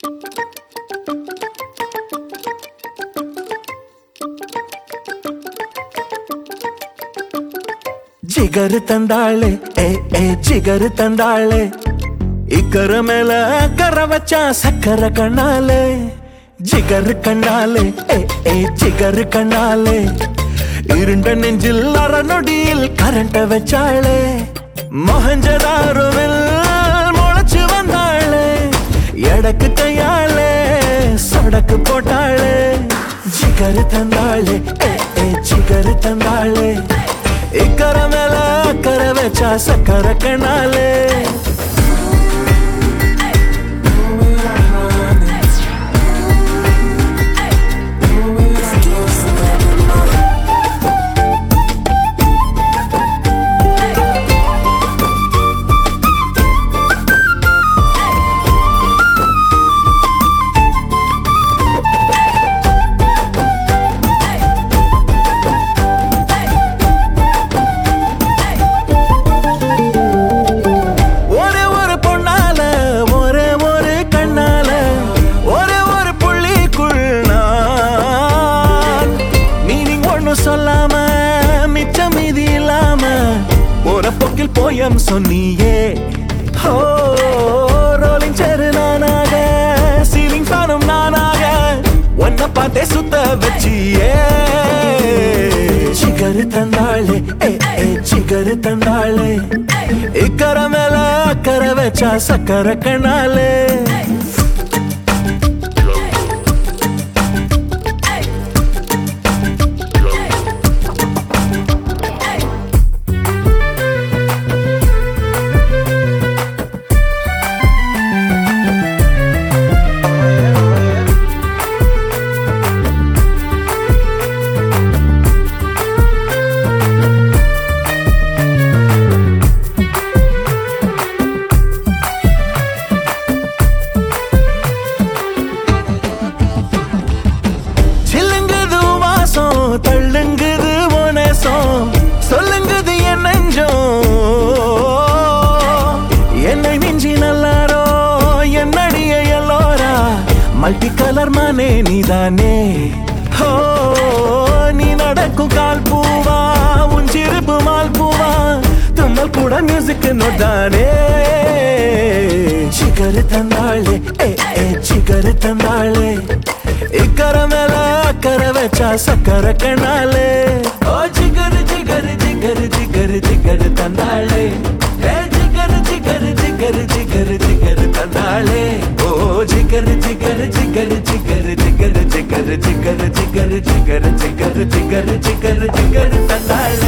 ಜಿಗರು ತಂದಾಳೆ ಏ ಏ ಜಿಗರು ತಂದಾಳೆ ಇಕ್ಕರ ಮೇಲ ಕರ ವಚ್ಚ ಸಕ್ಕರ ಕಣ್ಣಾಲೆ ಜಿಗರು ಕಣ್ಣாலே ஏ ஏ ஜிகரு கண்ணாலே இருண்ட நெஞ்சில் அற நொடியில் கரண்ட வச்சாளே மொஹஞ்சதாருவில் முளைச்சு வந்தாளே எடக்கு கையாளே சொடக்கு போட்டாளே ஜிகரு தந்தாளே ஏ ஏ ஜிகரு தந்தாளே இக்கர மேல அக்கற வச்சா சக்கர கண்ணாலே ஒரே ஒரு பொண்ணால ஒரே ஒரு கண்ணால ஒரே ஒரு புள்ளிக்குள் நான் மீனிங் ஒண்ணு சொல்லாம மிச்சம் மீதி இல்லாம ஒரு பொக்கில் போயம் சொன்னியே ஹோ ரோலிங் சேரு நானாக சீலிங் ஃபேனும் நானாக ஒன்ன பார்த்தே சுத்த வச்சியே சிகரு தந்தாளே ஏ ஏ சிகரு தந்தாளே இக்கர மேல அக்கற வச்சா சக்கர கண்ணாலே சில்லுங்குது வாசம் தள்ளுங்குது உனசம் சொல்லுங்குது என் நெஞ்சம் என்னை மிஞ்சி நல்லாரோ என்னடிய எல்லோரா மல்டி கலர் மானே நீதானே ஹோ நீ நடக்கும் கால் பூவா உன் சிரிப்பு மால் பூவா தும்மல் கூட மியூசிக் நோட்டானே சிகரு தந்தாளே ஏ ஏ சிகரு தந்தாளே இக்கர மேல அக்கற வச்சா சக்கர கண்ணாலே ஓ ஜிகரு ஜிகரு ஜிகரு ஜிகரு ஜிகரு தந்தாளே ஏ ஜிகரு ஜிகரு ஜிகரு ஜிகரு ஜிகரு தந்தாளே ஓ ஜிகரு ஜிகரு ஜிகரு ஜிகரு ஜிகரு ஜிகரு ஜிகரு ஜிகரு ஜிகரு ஜிகரு ஜிகரு ஜிகரு ஜிகரு தந்தாளே